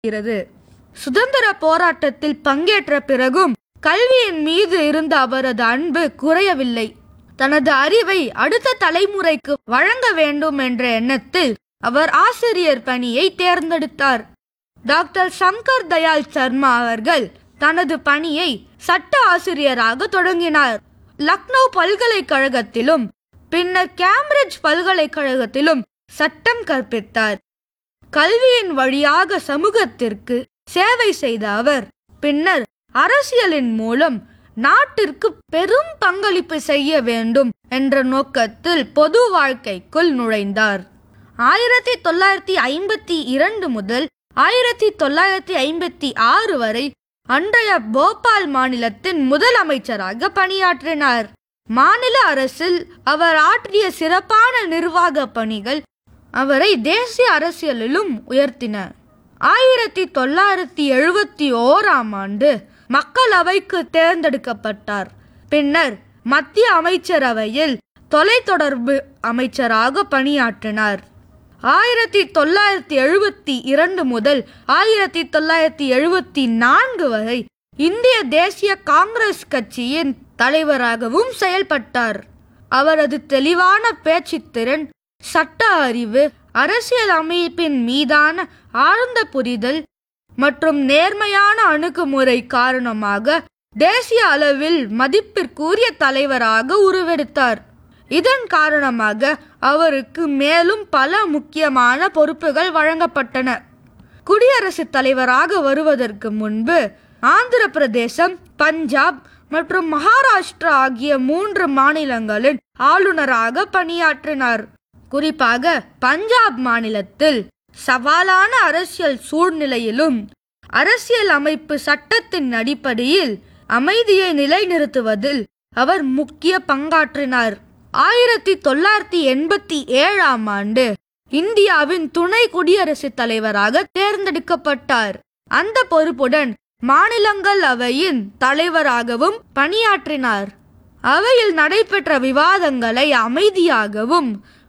இருக்கிறது சுதந்திர போராட்டத்தில் பங்கேற்ற பிறகும் கல்வியின் மீது இருந்த அவரது அன்பு குறையவில்லை தனது அறிவை அடுத்த தலைமுறைக்கு வழங்க வேண்டும் என்ற எண்ணத்தில் அவர் ஆசிரியர் பணியை தேர்ந்தெடுத்தார் டாக்டர் சங்கர் தயாள் சர்மா அவர்கள் தனது பணியை சட்ட ஆசிரியராக தொடங்கினார் லக்னோ பல்கலைக்கழகத்திலும் பின்னர் கேம்பிரிட்ஜ் பல்கலைக்கழகத்திலும் சட்டம் கற்பித்தார் கல்வியின் வழியாக சமூகத்திற்கு சேவை செய்த அவர் பின்னர் அரசியலின் மூலம் நாட்டிற்கு பெரும் பங்களிப்பு செய்ய வேண்டும் என்ற நோக்கத்தில் பொது வாழ்க்கைக்குள் நுழைந்தார் ஆயிரத்தி தொள்ளாயிரத்தி ஐம்பத்தி இரண்டு முதல் ஆயிரத்தி தொள்ளாயிரத்தி ஐம்பத்தி ஆறு வரை அன்றைய போபால் மாநிலத்தின் முதலமைச்சராக பணியாற்றினார் மாநில அரசில் அவர் ஆற்றிய சிறப்பான நிர்வாக பணிகள் அவரை தேசிய அரசியலிலும் உயர்த்தின ஆயிரத்தி தொள்ளாயிரத்தி எழுபத்தி ஓராம் ஆண்டு மக்களவைக்கு தேர்ந்தெடுக்கப்பட்டார் பின்னர் மத்திய அமைச்சரவையில் தொலைத்தொடர்பு அமைச்சராக பணியாற்றினார் ஆயிரத்தி தொள்ளாயிரத்தி எழுபத்தி இரண்டு முதல் ஆயிரத்தி தொள்ளாயிரத்தி எழுபத்தி நான்கு வரை இந்திய தேசிய காங்கிரஸ் கட்சியின் தலைவராகவும் செயல்பட்டார் அவரது தெளிவான பேச்சுத்திறன் சட்ட அறிவு அரசியல் அமைப்பின் மீதான ஆழ்ந்த புரிதல் மற்றும் நேர்மையான அணுகுமுறை காரணமாக தேசிய அளவில் மதிப்பிற்குரிய தலைவராக உருவெடுத்தார் இதன் காரணமாக அவருக்கு மேலும் பல முக்கியமான பொறுப்புகள் வழங்கப்பட்டன குடியரசுத் தலைவராக வருவதற்கு முன்பு ஆந்திர பிரதேசம் பஞ்சாப் மற்றும் மகாராஷ்டிரா ஆகிய மூன்று மாநிலங்களின் ஆளுநராக பணியாற்றினார் குறிப்பாக பஞ்சாப் மாநிலத்தில் சவாலான அரசியல் சூழ்நிலையிலும் அரசியல் அமைப்பு சட்டத்தின் அடிப்படையில் அமைதியை நிலைநிறுத்துவதில் அவர் முக்கிய பங்காற்றினார் ஆயிரத்தி தொள்ளாயிரத்தி எண்பத்தி ஏழாம் ஆண்டு இந்தியாவின் துணை குடியரசுத் தலைவராக தேர்ந்தெடுக்கப்பட்டார் அந்த பொறுப்புடன் மாநிலங்களவையின் தலைவராகவும் பணியாற்றினார் அவையில் நடைபெற்ற விவாதங்களை அமைதியாகவும்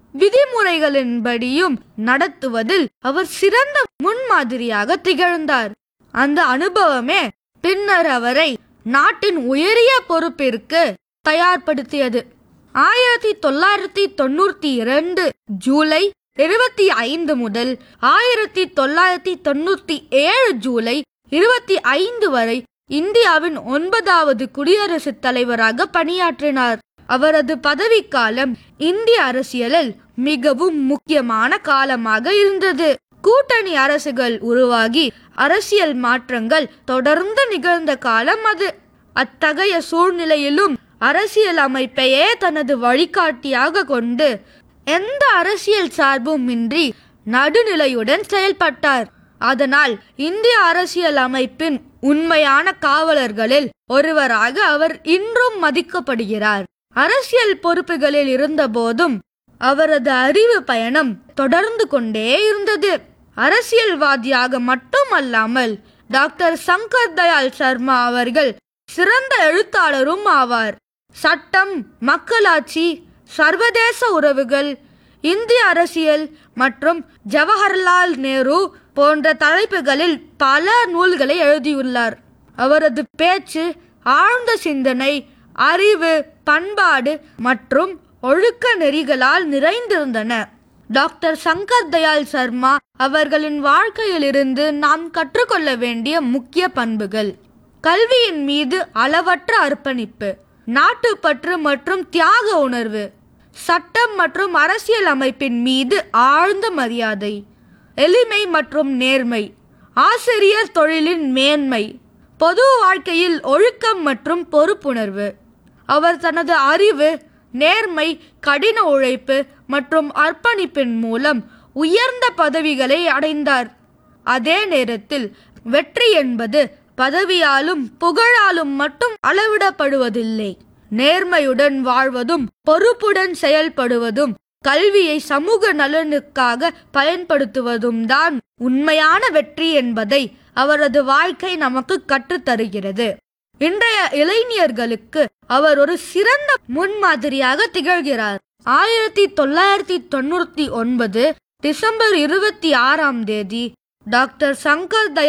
விதிமுறைகளின்படியும் நடத்துவதில் அவர் சிறந்த முன்மாதிரியாக திகழ்ந்தார் அந்த அனுபவமே பின்னர் அவரை நாட்டின் உயரிய பொறுப்பிற்கு தயார்படுத்தியது ஆயிரத்தி தொள்ளாயிரத்தி தொண்ணூத்தி இரண்டு ஜூலை இருபத்தி ஐந்து முதல் ஆயிரத்தி தொள்ளாயிரத்தி தொண்ணூத்தி ஏழு ஜூலை இருபத்தி ஐந்து வரை இந்தியாவின் ஒன்பதாவது குடியரசுத் தலைவராக பணியாற்றினார் அவரது பதவிக்காலம் இந்திய அரசியலில் மிகவும் முக்கியமான காலமாக இருந்தது கூட்டணி அரசுகள் உருவாகி அரசியல் மாற்றங்கள் தொடர்ந்து நிகழ்ந்த காலம் அது அத்தகைய சூழ்நிலையிலும் அரசியல் அமைப்பையே தனது வழிகாட்டியாக கொண்டு எந்த அரசியல் சார்பும் இன்றி நடுநிலையுடன் செயல்பட்டார் அதனால் இந்திய அரசியல் அமைப்பின் உண்மையான காவலர்களில் ஒருவராக அவர் இன்றும் மதிக்கப்படுகிறார் அரசியல் பொறுப்புகளில் இருந்தபோதும் அவரது அறிவு பயணம் தொடர்ந்து கொண்டே இருந்தது அரசியல்வாதியாக மட்டுமல்லாமல் டாக்டர் சங்கர் தயாள் சர்மா அவர்கள் சிறந்த எழுத்தாளரும் ஆவார் சட்டம் மக்களாட்சி சர்வதேச உறவுகள் இந்திய அரசியல் மற்றும் ஜவஹர்லால் நேரு போன்ற தலைப்புகளில் பல நூல்களை எழுதியுள்ளார் அவரது பேச்சு ஆழ்ந்த சிந்தனை அறிவு பண்பாடு மற்றும் ஒழுக்க நெறிகளால் நிறைந்திருந்தன டாக்டர் சங்கர் தயாள் சர்மா அவர்களின் வாழ்க்கையிலிருந்து நாம் கற்றுக்கொள்ள வேண்டிய முக்கிய பண்புகள் கல்வியின் மீது அளவற்ற அர்ப்பணிப்பு நாட்டுப்பற்று மற்றும் தியாக உணர்வு சட்டம் மற்றும் அரசியல் அமைப்பின் மீது ஆழ்ந்த மரியாதை எளிமை மற்றும் நேர்மை ஆசிரியர் தொழிலின் மேன்மை பொது வாழ்க்கையில் ஒழுக்கம் மற்றும் பொறுப்புணர்வு அவர் தனது அறிவு நேர்மை கடின உழைப்பு மற்றும் அர்ப்பணிப்பின் மூலம் உயர்ந்த பதவிகளை அடைந்தார் அதே நேரத்தில் வெற்றி என்பது பதவியாலும் புகழாலும் மட்டும் அளவிடப்படுவதில்லை நேர்மையுடன் வாழ்வதும் பொறுப்புடன் செயல்படுவதும் கல்வியை சமூக நலனுக்காக பயன்படுத்துவதும் தான் உண்மையான வெற்றி என்பதை அவரது வாழ்க்கை நமக்கு கற்றுத்தருகிறது இன்றைய இளைஞர்களுக்கு அவர் ஒரு சிறந்த முன்மாதிரியாக திகழ்கிறார் ஆயிரத்தி தொள்ளாயிரத்தி தொண்ணூத்தி ஒன்பது டிசம்பர் இருபத்தி ஆறாம் தேதி டாக்டர் சங்கர் தயா